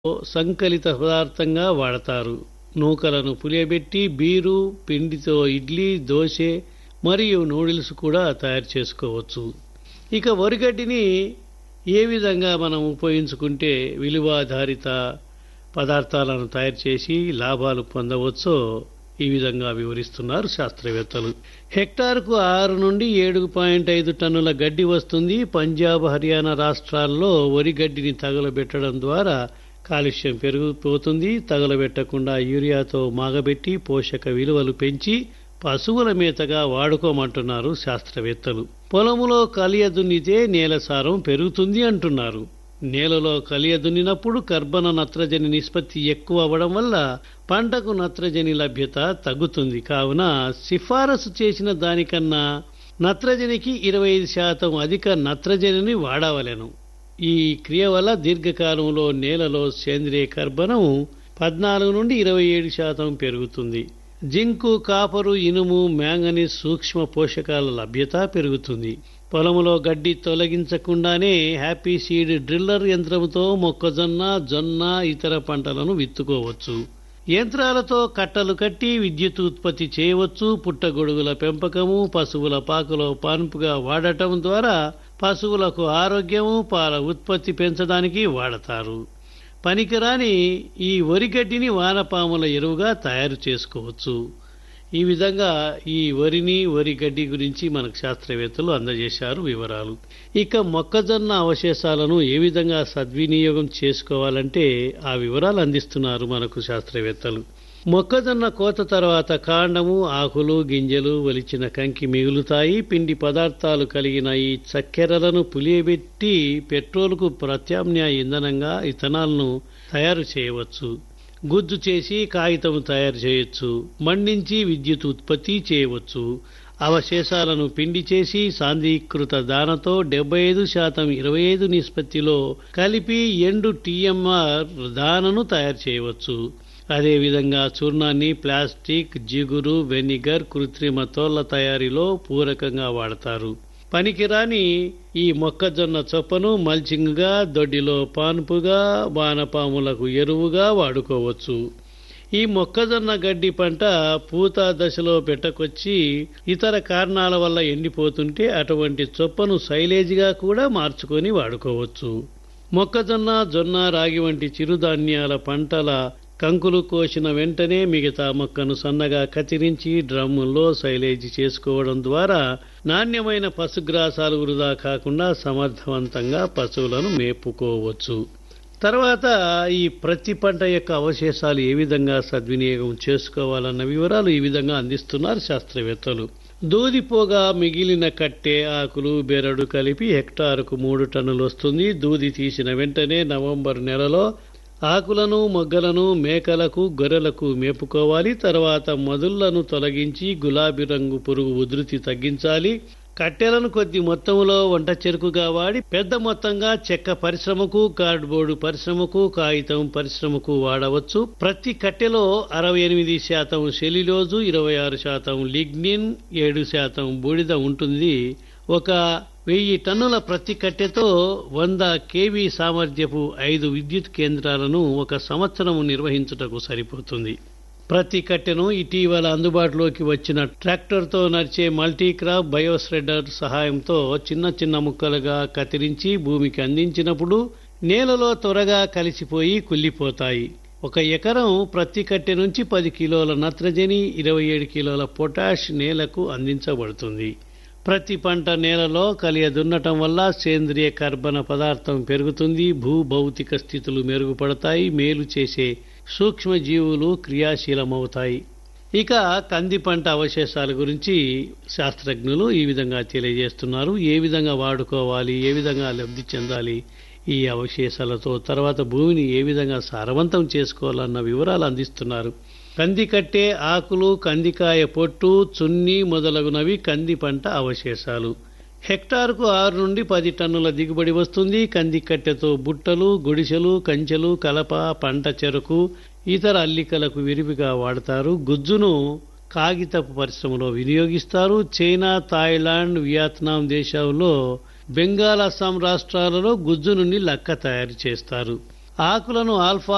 సంకలిత పదార్థంగా వాడతారు నూకలను పులియబెట్టి బీరు పిండితో ఇడ్లీ దోశ మరియు నూడిల్స్ కూడా తయారు చేసుకోవచ్చు ఇక వరిగడ్డిని ఏ విధంగా మనం ఉపయోగించుకుంటే విలువాధారిత పదార్థాలను తయారు చేసి లాభాలు పొందవచ్చో ఈ విధంగా వివరిస్తున్నారు శాస్త్రవేత్తలు హెక్టార్కు ఆరు నుండి ఏడు పాయింట్ ఐదు టన్నుల గడ్డి వస్తుంది పంజాబ్ హర్యానా రాష్ట్రాల్లో వరి గడ్డిని తగలబెట్టడం ద్వారా కాలుష్యం పెరిగిపోతుంది తగలబెట్టకుండా యూరియాతో మాగబెట్టి పోషక విలువలు పెంచి పశువుల మేతగా వాడుకోమంటున్నారు శాస్త్రవేత్తలు పొలములో కలియ దున్నితే నేల సారం పెరుగుతుంది అంటున్నారు నేలలో కలియ దున్నినప్పుడు కర్బన నత్రజని నిష్పత్తి ఎక్కువ అవ్వడం వల్ల పంటకు నత్రజని లభ్యత తగ్గుతుంది కావున సిఫారసు చేసిన దానికన్నా నత్రజనికి ఇరవై ఐదు శాతం అధిక నత్రజనిని వాడవలెను ఈ క్రియ వల్ల దీర్ఘకాలంలో నేలలో సేంద్రియ కర్బనం పద్నాలుగు నుండి ఇరవై ఏడు శాతం పెరుగుతుంది జింకు కాపరు ఇనుము మ్యాంగనీస్ సూక్ష్మ పోషకాల లభ్యత పెరుగుతుంది పొలములో గడ్డి తొలగించకుండానే హ్యాపీ సీడ్ డ్రిల్లర్ యంత్రంతో మొక్కజొన్న జొన్న ఇతర పంటలను విత్తుకోవచ్చు యంత్రాలతో కట్టలు కట్టి విద్యుత్ ఉత్పత్తి చేయవచ్చు పుట్టగొడుగుల పెంపకము పశువుల పాకలో పాన్పుగా వాడటం ద్వారా పశువులకు ఆరోగ్యము పాల ఉత్పత్తి పెంచడానికి వాడతారు పనికిరాని ఈ వరిగడ్డిని వానపాముల ఎరువుగా తయారు చేసుకోవచ్చు ఈ విధంగా ఈ వరిని వరి గడ్డి గురించి మనకు శాస్త్రవేత్తలు అందజేశారు వివరాలు ఇక మొక్కజొన్న అవశేషాలను ఏ విధంగా సద్వినియోగం చేసుకోవాలంటే ఆ వివరాలు అందిస్తున్నారు మనకు శాస్త్రవేత్తలు మొక్కజొన్న కోత తర్వాత కాండము ఆకులు గింజలు వలిచిన కంకి మిగులుతాయి పిండి పదార్థాలు కలిగిన ఈ చక్కెరలను పులియబెట్టి పెట్రోల్కు ప్రత్యామ్నాయ ఇంధనంగా ఇథనాల్ను తయారు చేయవచ్చు గుజ్జు చేసి కాగితం తయారు చేయొచ్చు మండించి విద్యుత్ ఉత్పత్తి చేయవచ్చు అవశేషాలను పిండి చేసి సాంద్రీకృత దానతో డెబ్బై ఐదు శాతం ఇరవై ఐదు నిష్పత్తిలో కలిపి ఎండు టీఎంఆర్ దానను తయారు చేయవచ్చు అదేవిధంగా చూర్ణాన్ని ప్లాస్టిక్ జిగురు వెనిగర్ కృత్రిమ తోళ్ల తయారీలో పూరకంగా వాడతారు పనికిరాని ఈ మొక్కజొన్న చొప్పను మల్చింగ్గా దొడ్డిలో పాన్పుగా వానపాములకు ఎరువుగా వాడుకోవచ్చు ఈ మొక్కజొన్న గడ్డి పంట పూత దశలో పెట్టకొచ్చి ఇతర కారణాల వల్ల ఎండిపోతుంటే అటువంటి చొప్పను సైలేజ్గా కూడా మార్చుకొని వాడుకోవచ్చు మొక్కజొన్న జొన్న రాగి వంటి చిరుధాన్యాల పంటల కంకులు కోసిన వెంటనే మిగతా మొక్కను సన్నగా కత్తిరించి డ్రమ్ముల్లో సైలేజీ చేసుకోవడం ద్వారా నాణ్యమైన పశుగ్రాసాలు వృధా కాకుండా సమర్థవంతంగా పశువులను మేపుకోవచ్చు తర్వాత ఈ ప్రతి పంట యొక్క అవశేషాలు ఏ విధంగా సద్వినియోగం చేసుకోవాలన్న వివరాలు ఈ విధంగా అందిస్తున్నారు శాస్త్రవేత్తలు దూదిపోగా మిగిలిన కట్టె ఆకులు బెరడు కలిపి హెక్టారుకు మూడు టన్నులు వస్తుంది దూది తీసిన వెంటనే నవంబర్ నెలలో ఆకులను మొగ్గలను మేకలకు గొర్రెలకు మేపుకోవాలి తర్వాత మదుళ్లను తొలగించి గులాబీ రంగు పురుగు ఉధృతి తగ్గించాలి కట్టెలను కొద్ది మొత్తంలో వంట చెరుకుగా వాడి పెద్ద మొత్తంగా చెక్క పరిశ్రమకు కార్డ్బోర్డు పరిశ్రమకు కాగితం పరిశ్రమకు వాడవచ్చు ప్రతి కట్టెలో అరవై ఎనిమిది శాతం సెల్యులోజు ఇరవై ఆరు శాతం లిగ్నిన్ ఏడు శాతం బూడిద ఉంటుంది ఒక వెయ్యి టన్నుల ప్రతి కట్టెతో వంద కేవీ సామర్థ్యపు ఐదు విద్యుత్ కేంద్రాలను ఒక సంవత్సరం నిర్వహించుటకు సరిపోతుంది ప్రతి కట్టెను ఇటీవల అందుబాటులోకి వచ్చిన ట్రాక్టర్తో నడిచే మల్టీక్రాప్ బయోస్రెడర్ సహాయంతో చిన్న చిన్న ముక్కలుగా కత్తిరించి భూమికి అందించినప్పుడు నేలలో త్వరగా కలిసిపోయి కుళ్ళిపోతాయి ఒక ఎకరం ప్రతి కట్టె నుంచి పది కిలోల నత్రజని ఇరవై ఏడు కిలోల పొటాష్ నేలకు అందించబడుతుంది ప్రతి పంట నేలలో కలియ దున్నటం వల్ల సేంద్రియ కర్బన పదార్థం పెరుగుతుంది భూ భౌతిక స్థితులు మెరుగుపడతాయి మేలు చేసే సూక్ష్మజీవులు క్రియాశీలమవుతాయి ఇక కంది పంట అవశేషాల గురించి శాస్త్రజ్ఞులు ఈ విధంగా తెలియజేస్తున్నారు ఏ విధంగా వాడుకోవాలి ఏ విధంగా లబ్ధి చెందాలి ఈ అవశేషాలతో తర్వాత భూమిని ఏ విధంగా సారవంతం చేసుకోవాలన్న వివరాలు అందిస్తున్నారు కంది కట్టే ఆకులు కందికాయ పొట్టు చున్ని మొదలగునవి కంది పంట అవశేషాలు హెక్టార్కు ఆరు నుండి పది టన్నుల దిగుబడి వస్తుంది కంది కట్టెతో బుట్టలు గుడిసెలు కంచెలు కలప పంట చెరకు ఇతర అల్లికలకు విరివిగా వాడతారు గుజ్జును కాగితపు పరిశ్రమలో వినియోగిస్తారు చైనా థాయిలాండ్ వియత్నాం దేశాల్లో బెంగాల్ అస్సాం రాష్ట్రాలలో గుజ్జు నుండి లక్క తయారు చేస్తారు ఆకులను ఆల్ఫా